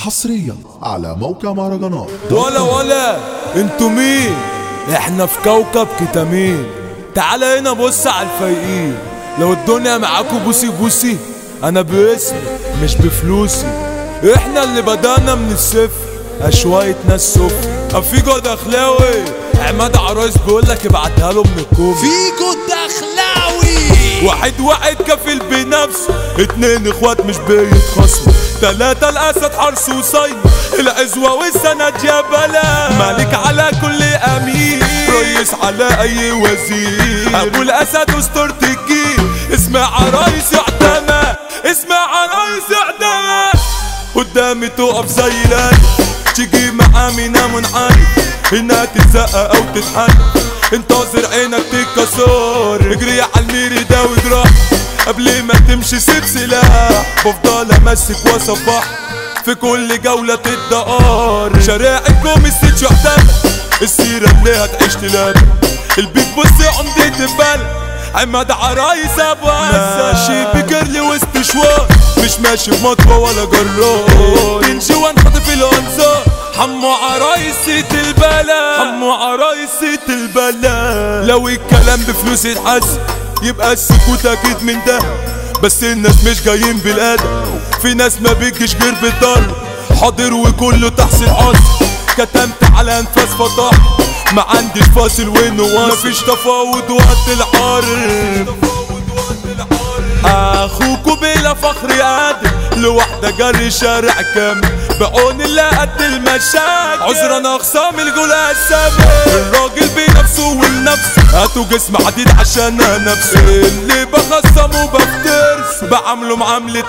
حصريا على موقع مهرجانات ولا ولا انتوا مين احنا في كوكب كتامين تعالى هنا بص على الفايقين لو الدنيا معاكوا بوسي بوسي انا باسمي مش بفلوسي احنا اللي بدأنا من الصفر شوية ناس صفر افيجو دخلاوي عماد عرايس بيقولك ابعتها له من الكوم فيجو الدخلاوي واحد واحد كفيل بنفسه اتنين اخوات مش بيتخاصموا تلاتة الاسد حرس وصيد العزوة والسند يا بلا مالك على كل امير ريس على اي وزير ابو الاسد اسطورة الجيل اسمع عرايس يعتمى اسمع عرايس يعتمى قدامي تقف زي الان تيجي معاه منا منعرف انها تتزقق او تتحرك انتظر عينك تتكسر اجري على الميري ده واجرح قبل ما تمشي سيب سلاح بفضل امسك واصبح في كل جولة الدقار شارعكم الست يعتمد السيرة اللي هتعيش تلاب البيت بص عمدة البلد عماد عرايس ابو ماشي بكرلي وسط شوار مش ماشي بمطوة ولا جرار تنجي وانخطف الانظار حمو عرايس سيت البلا حمو عرايس سيت البلا لو الكلام بفلوس يتحسن يبقى السكوت اكيد من ده بس الناس مش جايين بالادب في ناس ما بيجيش غير بالضرب حاضر وكله تحصيل عصر كتمت على انفاس فضاح ما عنديش فاصل وين واصل مفيش تفاوض وقت الحرب اخوكوا بلا فخر قادر لوحده جري شارع كامل بعون الله قد المشاكل عذرا اخصام الجولة السابق الراجل بنفسه والنفس هاتوا جسم حديد عشان نفسه اللي بخصمه بفترس بعمله معاملة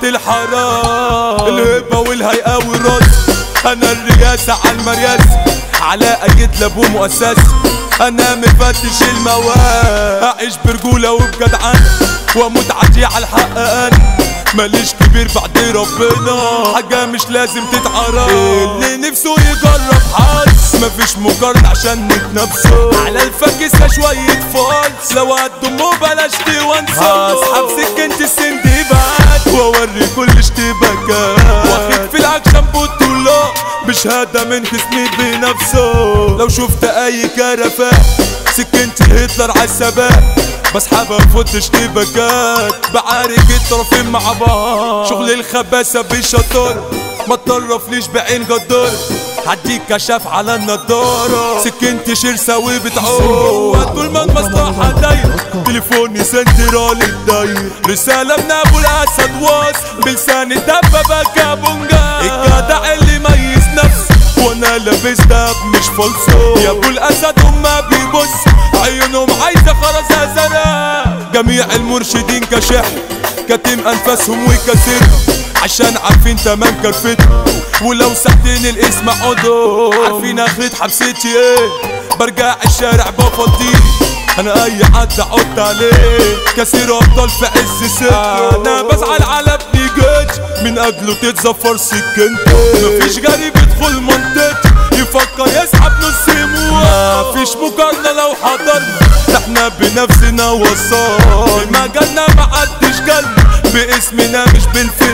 الحرام الهبة والهيئة والراس انا الرياسة على المرياسة على ايد لابو مؤسسة انا مفتش المواد اعيش برجولة وبجدعنة واموت عادي على الحق انا ماليش كبير بعد ربنا حاجة مش لازم تتعرف اللي نفسه يجرب حظ مفيش مقارنة عشان نتنافسوا على الفاكسة شوية فالس لو هتضموا بلاش تونسوا اسحب سكنة السندبات واوري كل اشتباكات واخد في الاكشن بطولة بشهادة من خصمي بنفسه لو شفت اي كرفة سكنت هتلر عالثبات بسحبها فوت اشتباكات بعارك الطرفين مع بعض شغل الخباثة بالشطارة ما تطرفليش بعين جدار هديك كشاف على النضارة سكنت شرسة بتعور طول ما المصلحة دايرة تليفوني سنترال الداير رسالة من ابو الاسد واص بلسان الدبابة كابونجا الجدع اللي ميز نفسه وانا لابس دب مش فالصو يا ابو الاسد هما بيبص عيونهم عايزه خلاص زرا جميع المرشدين كشح كاتم انفاسهم وكسرهم عشان عارفين تمام كرفتهم ولو ساعتين الاسم عضو عارفين اخرة حبستي ايه برجع الشارع بفضيه انا اي حد احط عليه كثير ابطال في عز سكه انا بزعل على ابني جيت من اجله تتزفر سكنته مفيش غريب يدخل منطقتي يفكر يسحب نص يموت مفيش مقارنه لو حضرنا احنا بنفسنا وصال مجالنا محدش جالنا باسمنا مش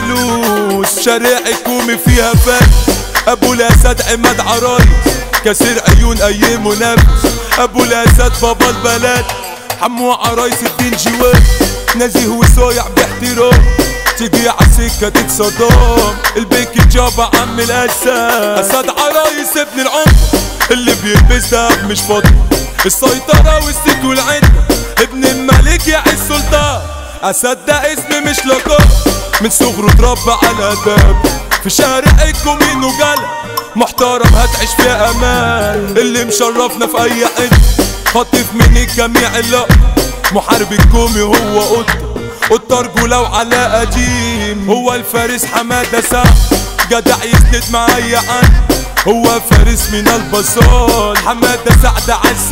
بالفلوس شارع الكومي فيها فن ابو الاسد عماد عرايس كسر عيون اي منافس ابو الاسد بابا البلد حمو عرايس الدين جواد نزيه وصايع باحترام تيجي عالسكة تتصدام البيك جابا عم الاسد اسد عرايس ابن العمر اللي بيلبس دهب مش فاضي السيطرة والست والعدة ابن الملك يا السلطان اسد ده اسم مش لقب من صغره اتربى على داب في شارع الكومين وجلا محترم هتعيش في امان اللي مشرفنا في اي حته خاطف من الجميع اللقب محارب الكومي هو قطه قطه رجوله وعلى قديم هو الفارس حماده سعد جدع يسند مع اي حد هو فارس من البصال حماده سعد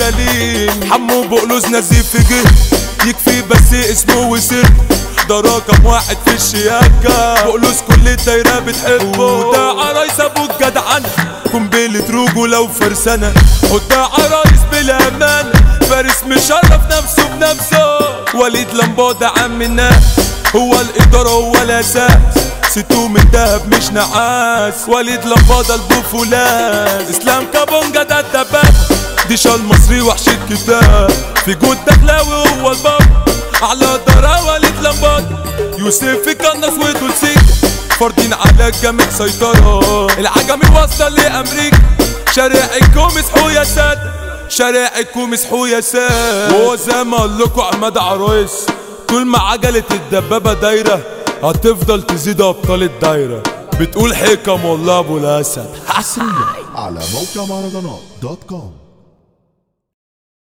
عالسليم حمو بقلوز نزيف في جه يكفي بس اسمه وسر ده رقم واحد في الشياكة بقلوز كل الدايرة بتحبه وده عرايس ابو الجدعنة قنبلة رجولة وفرسانة وده عرايس بالأمانة فارس مشرف نفسه بنفسه وليد لمبادة عم الناس هو الإدارة هو الأساس ستو من دهب مش نعاس وليد لمبادة البوفولاس اسلام كابونجا ده الدباب دي شال مصري وحش الكتاب في جود دخلاوي هو الباب على درا وليد لمبادة يوسف في كنس ودولسيكا فاردين على الجميع سيطرة العجمي وصل لأمريكا شارع الكومس حو يا ساد شارع الكومس حو يا ساد وهو زي ما قال لكم عماد عرايس طول ما عجلة الدبابة دايرة هتفضل تزيد أبطال الدايرة بتقول حكم والله أبو الأسد حصريا على موقع مهرجانات دوت كوم